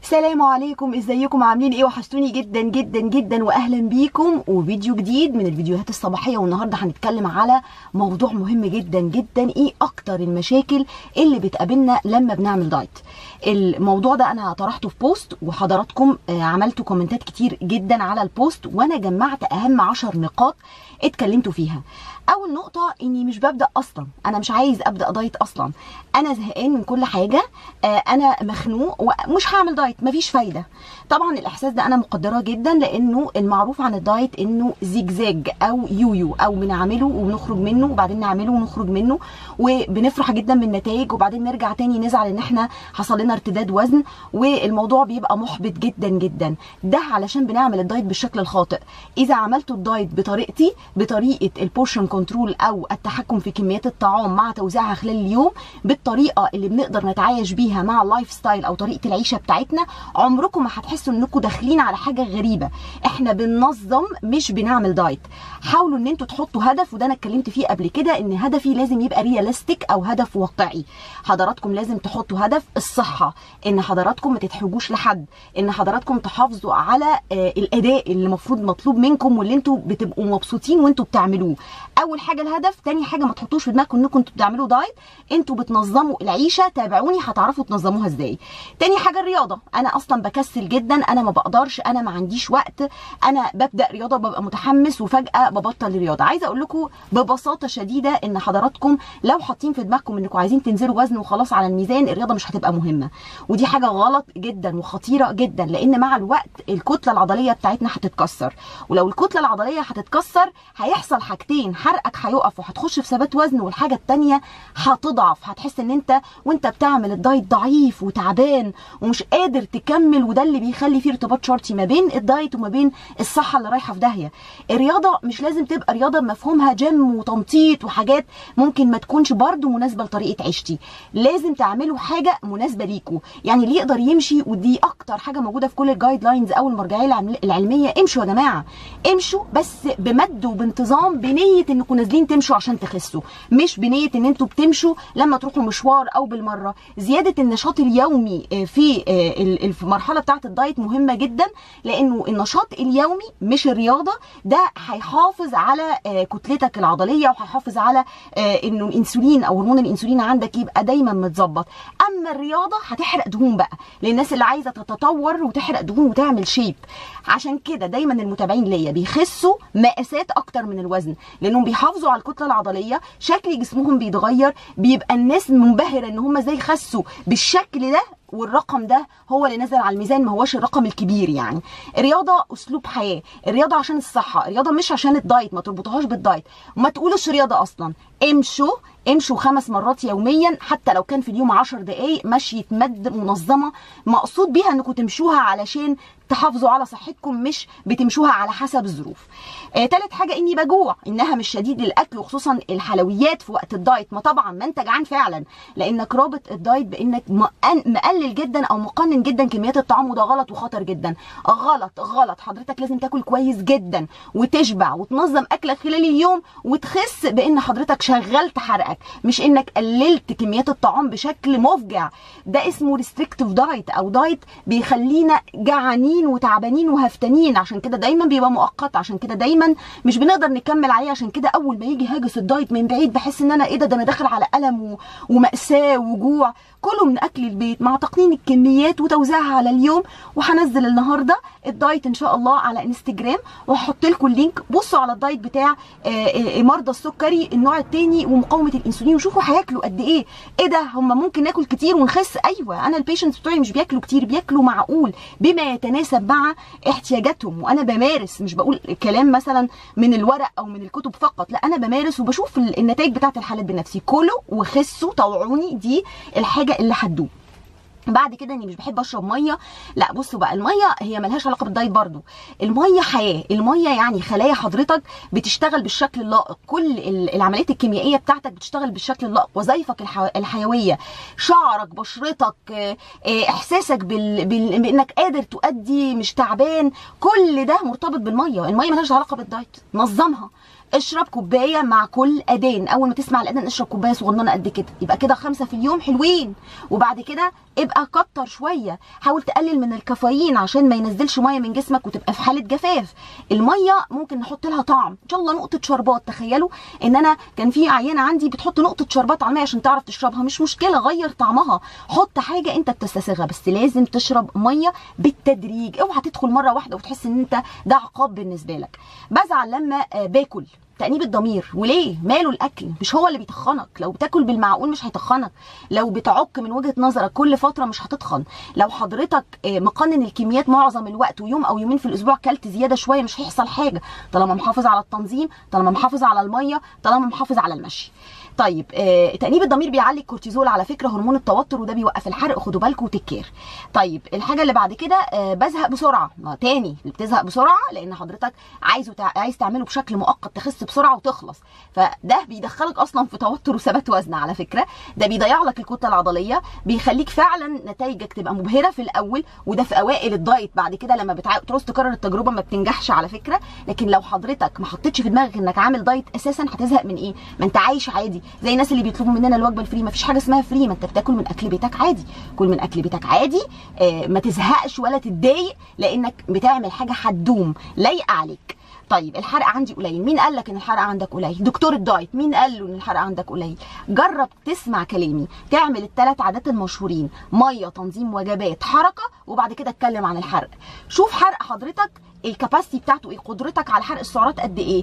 السلام عليكم ازيكم عاملين ايه وحشتوني جدا جدا جدا واهلا بيكم وفيديو جديد من الفيديوهات الصباحيه والنهارده هنتكلم على موضوع مهم جدا جدا ايه اكتر المشاكل اللي بتقابلنا لما بنعمل دايت الموضوع ده انا طرحته في بوست وحضراتكم آه، عملتوا كومنتات كتير جدا على البوست وانا جمعت اهم عشر نقاط اتكلمتوا فيها اول نقطه اني مش ببدا اصلا انا مش عايز ابدا دايت اصلا انا زهقان من كل حاجه آه، انا مخنوق ومش هعمل دايت مفيش فايده طبعا الاحساس ده انا مقدراه جدا لانه المعروف عن الدايت انه زيجزاج او يويو او بنعمله وبنخرج منه وبعدين نعمله ونخرج منه وبنفرح جدا بالنتائج وبعدين نرجع تاني نزعل ان احنا حصل لنا ارتداد وزن والموضوع بيبقى محبط جدا جدا ده علشان بنعمل الدايت بالشكل الخاطئ اذا عملتوا الدايت بطريقتي بطريقه البورشن كنترول او التحكم في كميات الطعام مع توزيعها خلال اليوم بالطريقه اللي بنقدر نتعايش بيها مع اللايف ستايل او طريقه العيشه بتاعتنا عمركم ما هتحسوا انكم داخلين على حاجه غريبه احنا بننظم مش بنعمل دايت حاولوا ان انتوا تحطوا هدف وده انا اتكلمت فيه قبل كده ان هدفي لازم يبقى رياليستيك او هدف واقعي حضراتكم لازم تحطوا هدف الصحه ان حضراتكم ما تتحرجوش لحد ان حضراتكم تحافظوا على آه، الاداء اللي المفروض مطلوب منكم واللي انتوا بتبقوا مبسوطين وانتوا بتعملوه اول حاجه الهدف تاني حاجه ما تحطوش في دماغكم انكم انتوا بتعملوا دايت انتوا بتنظموا العيشه تابعوني هتعرفوا تنظموها ازاي تاني حاجه الرياضه انا اصلا بكسل جدا انا ما بقدرش انا ما عنديش وقت انا ببدا رياضه ببقى متحمس وفجاه ببطل الرياضه عايزه اقول لكم ببساطه شديده ان حضراتكم لو حاطين في دماغكم انكم عايزين تنزلوا وزن وخلاص على الميزان الرياضه مش هتبقى مهمه ودي حاجه غلط جدا وخطيره جدا لان مع الوقت الكتله العضليه بتاعتنا هتتكسر ولو الكتله العضليه هتتكسر هيحصل حاجتين حرقك هيقف وهتخش في ثبات وزن والحاجه التانيه هتضعف هتحس ان انت وانت بتعمل الدايت ضعيف وتعبان ومش قادر تكمل وده اللي بيخلي فيه ارتباط شرطي ما بين الدايت وما بين الصحه اللي رايحه في داهيه الرياضه مش لازم تبقى رياضه مفهومها جيم وتنطيط وحاجات ممكن ما تكونش برضو مناسبه لطريقه عيشتي لازم تعملوا حاجه مناسبه ليكوا يعني اللي يقدر يمشي ودي اكتر حاجه موجوده في كل الجايد لاينز او المرجعيه العلم- العلميه امشوا يا جماعه امشوا بس بمد وبانتظام بنيه انكم نازلين تمشوا عشان تخسوا مش بنيه ان انتوا بتمشوا لما تروحوا مشوار او بالمره زياده النشاط اليومي آه، في آه، ال- ال- في المرحله بتاعه الدايت مهمه جدا لانه النشاط اليومي مش الرياضه ده هيحافظ على آه، كتلتك العضليه وهيحافظ على آه، انه الانسولين او هرمون الانسولين عندك يبقى دايما متظبط اما الرياضه هتحرق دهون بقى للناس اللي عايزه تتطور وتحرق دهون وتعمل شيب عشان كده دايما المتابعين ليا بيخسوا مقاسات اكتر من الوزن لانهم بيحافظوا على الكتله العضليه شكل جسمهم بيتغير بيبقى الناس منبهره ان هم ازاي خسوا بالشكل ده والرقم ده هو اللي نزل على الميزان ما هوش الرقم الكبير يعني الرياضه اسلوب حياه الرياضه عشان الصحه الرياضه مش عشان الدايت ما تربطوهاش بالدايت وما تقولوش رياضه اصلا امشوا امشوا خمس مرات يوميا حتى لو كان في اليوم عشر دقايق مشية مد منظمة مقصود بيها انكم تمشوها علشان تحافظوا على صحتكم مش بتمشوها على حسب الظروف آه تالت حاجة اني بجوع انها مش شديد للاكل وخصوصا الحلويات في وقت الدايت ما طبعا ما انت جعان فعلا لانك رابط الدايت بانك مقن- مقلل جدا او مقنن جدا كميات الطعام وده غلط وخطر جدا غلط غلط حضرتك لازم تاكل كويس جدا وتشبع وتنظم اكلك خلال اليوم وتخس بان حضرتك شغلت حرقك مش انك قللت كميات الطعام بشكل مفجع ده اسمه ريستريكتيف دايت او دايت بيخلينا جعانين وتعبانين وهفتانين عشان كده دايما بيبقى مؤقت عشان كده دايما مش بنقدر نكمل عليه عشان كده اول ما يجي هاجس الدايت من بعيد بحس ان انا ايه ده ده انا داخل على الم و... وماساه وجوع كله من اكل البيت مع تقنين الكميات وتوزيعها على اليوم وهنزل النهارده الدايت ان شاء الله على انستجرام وهحط لكم اللينك بصوا على الدايت بتاع آه، آه، مرضى السكري النوع الثاني ومقاومه الانسولين وشوفوا هياكلوا قد ايه ايه ده هم ممكن ناكل كتير ونخس ايوه انا البيشنتس بتوعي مش بياكلوا كتير بياكلوا معقول بما يتناسب مع احتياجاتهم وانا بمارس مش بقول كلام مثلا من الورق او من الكتب فقط لا انا بمارس وبشوف ال- النتائج بتاعت الحالات بنفسي كلوا وخسوا طوعوني دي الحاجه اللي هتدوم بعد كده اني مش بحب اشرب ميه لا بصوا بقى الميه هي ملهاش علاقه بالدايت برضو الميه حياه الميه يعني خلايا حضرتك بتشتغل بالشكل اللائق كل ال- العمليات الكيميائيه بتاعتك بتشتغل بالشكل اللائق وظائفك الح- الحيويه شعرك بشرتك آه، آه، احساسك بال... بال... بانك قادر تؤدي مش تعبان كل ده مرتبط بالميه الميه ملهاش علاقه بالدايت نظمها اشرب كوبايه مع كل اذان اول ما تسمع الاذان اشرب كوبايه صغننه قد كده يبقى كده خمسه في اليوم حلوين وبعد كده ابقى كتر شويه حاول تقلل من الكافيين عشان ما ينزلش ميه من جسمك وتبقى في حاله جفاف الميه ممكن نحط لها طعم ان شاء الله نقطه شربات تخيلوا ان انا كان في عيانه عندي بتحط نقطه شربات على الميه عشان تعرف تشربها مش مشكله غير طعمها حط حاجه انت بتستساغها بس لازم تشرب ميه بالتدريج اوعى تدخل مره واحده وتحس ان انت ده عقاب بالنسبه لك بزعل لما آه، باكل تأنيب الضمير وليه ماله الاكل مش هو اللي بيتخنك لو بتاكل بالمعقول مش هيتخنك لو بتعك من وجهه نظرك كل فتره مش هتتخن لو حضرتك آه، مقنن الكميات معظم الوقت ويوم او يومين في الاسبوع كلت زياده شويه مش هيحصل حاجه طالما محافظ على التنظيم طالما محافظ على الميه طالما محافظ على المشي طيب آه تأنيب الضمير بيعلي الكورتيزول على فكره هرمون التوتر وده بيوقف الحرق خدوا بالكم وتكير طيب الحاجه اللي بعد كده آه بزهق بسرعه ما تاني بتزهق بسرعه لان حضرتك عايزه تع... عايز تعمله بشكل مؤقت تخس بسرعه وتخلص فده بيدخلك اصلا في توتر وثبات وزن على فكره ده بيضيع لك الكتله العضليه بيخليك فعلا نتائجك تبقى مبهره في الاول وده في اوائل الدايت بعد كده لما بتع... بتعوز تكرر التجربه ما بتنجحش على فكره لكن لو حضرتك ما حطيتش في دماغك انك عامل دايت اساسا هتزهق من ايه ما انت عايش عادي زي الناس اللي بيطلبوا مننا الوجبه الفري ما فيش حاجه اسمها فري ما انت بتاكل من اكل بيتك عادي كل من اكل بيتك عادي آه ما تزهقش ولا تتضايق لانك بتعمل حاجه هتدوم لايقه عليك طيب الحرق عندي قليل مين قال لك ان الحرق عندك قليل دكتور الدايت مين قال له ان الحرق عندك قليل جرب تسمع كلامي تعمل الثلاث عادات المشهورين ميه تنظيم وجبات حركه وبعد كده اتكلم عن الحرق شوف حرق حضرتك الكباسيتي بتاعته ايه قدرتك على حرق السعرات قد ايه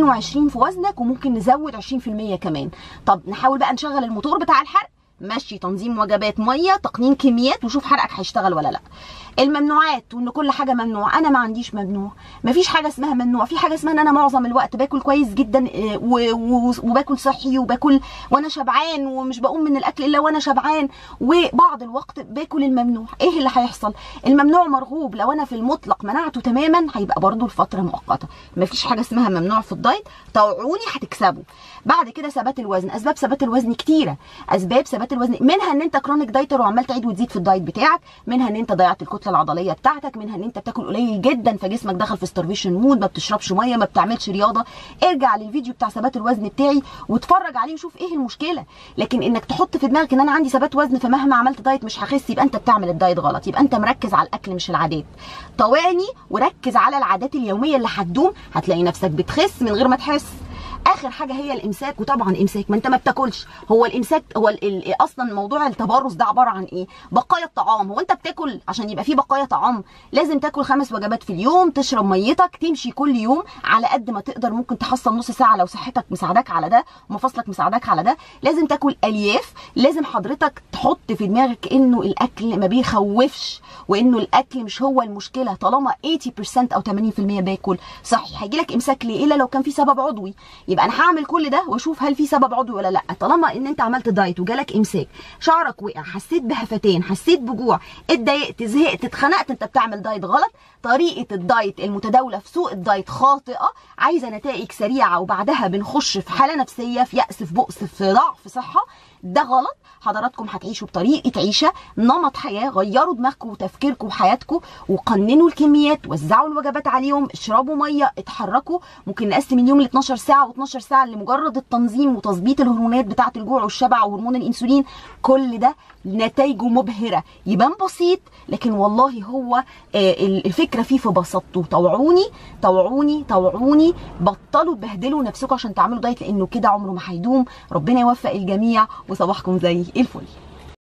22 في وزنك وممكن نزود 20% كمان طب نحاول بقى نشغل الموتور بتاع الحرق مشي تنظيم وجبات ميه تقنين كميات وشوف حرقك هيشتغل ولا لا الممنوعات وان كل حاجه ممنوع انا ما عنديش ممنوع مفيش حاجه اسمها ممنوع في حاجه اسمها ان انا معظم الوقت باكل كويس جدا آه، و- و- وباكل صحي وباكل وانا شبعان ومش بقوم من الاكل الا وانا شبعان وبعض الوقت باكل الممنوع ايه اللي هيحصل الممنوع مرغوب لو انا في المطلق منعته تماما هيبقى برضو لفتره مؤقته مفيش حاجه اسمها ممنوع في الدايت طوعوني هتكسبوا بعد كده ثبات الوزن اسباب ثبات الوزن كتيره اسباب ثبات الوزن منها ان انت كرونيك دايتر وعمال تعيد وتزيد في الدايت بتاعك منها ان انت ضيعت الكتله العضليه بتاعتك منها ان انت بتاكل قليل جدا فجسمك دخل في ستارفيشن مود ما بتشربش ميه ما بتعملش رياضه ارجع للفيديو بتاع ثبات الوزن بتاعي واتفرج عليه وشوف ايه المشكله لكن انك تحط في دماغك ان انا عندي ثبات وزن فمهما عملت دايت مش هخس يبقى انت بتعمل الدايت غلط يبقى انت مركز على الاكل مش العادات طوعني وركز على العادات اليوميه اللي هتدوم هتلاقي نفسك بتخس من غير ما تحس اخر حاجه هي الامساك وطبعا امساك ما انت ما بتاكلش هو الامساك هو ال ال اصلا موضوع التبرز ده عباره عن ايه بقايا الطعام هو انت بتاكل عشان يبقى فيه بقايا طعام لازم تاكل خمس وجبات في اليوم تشرب ميتك تمشي كل يوم على قد ما تقدر ممكن تحصل نص ساعه لو صحتك مساعداك على ده ومفاصلك مساعداك على ده لازم تاكل الياف لازم حضرتك تحط في دماغك انه الاكل ما بيخوفش وانه الاكل مش هو المشكله طالما 80% او 80% باكل صحي هيجي لك امساك ليه الا لو كان في سبب عضوي يبقى انا هعمل كل ده واشوف هل في سبب عضوي ولا لا طالما ان انت عملت دايت وجالك امساك شعرك وقع حسيت بهفتان حسيت بجوع اتضايقت زهقت اتخنقت انت بتعمل دايت غلط طريقه الدايت المتداوله في سوق الدايت خاطئه عايزه نتائج سريعه وبعدها بنخش في حاله نفسيه في يأس في بؤس في ضعف صحه ده غلط حضراتكم هتعيشوا بطريقه عيشه نمط حياه غيروا دماغكم وتفكيركم وحياتكم وقننوا الكميات وزعوا الوجبات عليهم اشربوا ميه اتحركوا ممكن نقسم اليوم ل 12 ساعه و12 ساعه لمجرد التنظيم وتظبيط الهرمونات بتاعه الجوع والشبع وهرمون الانسولين كل ده نتائجه مبهره يبان بسيط لكن والله هو آه، الفكره فيه في بساطته طوعوني طوعوني طوعوني بطلوا تبهدلوا نفسكم عشان تعملوا دايت لانه كده عمره ما هيدوم ربنا يوفق الجميع وصباحكم زي الفل